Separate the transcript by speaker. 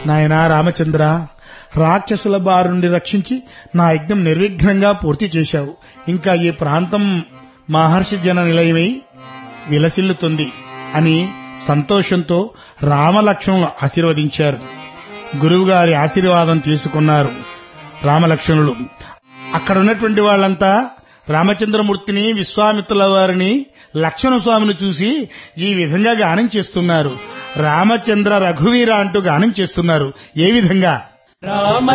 Speaker 1: నాయనా రామచంద్ర రాక్షసుల బారి నుండి రక్షించి నా యజ్ఞం నిర్విఘ్నంగా పూర్తి చేశావు ఇంకా ఈ ప్రాంతం మహర్షి జన నిలయమై విలసిల్లుతుంది అని సంతోషంతో రామలక్ష్మణులు ఆశీర్వదించారు గురువుగారి ఆశీర్వాదం తీసుకున్నారు రామలక్ష్మణులు అక్కడ ఉన్నటువంటి వాళ్ళంతా రామచంద్రమూర్తిని విశ్వామిత్రుల వారిని లక్ష్మణ స్వామిని చూసి ఈ విధంగా గానం చేస్తున్నారు రామచంద్ర రఘువీర అంటూ గానం చేస్తున్నారు ఏ విధంగా
Speaker 2: రామ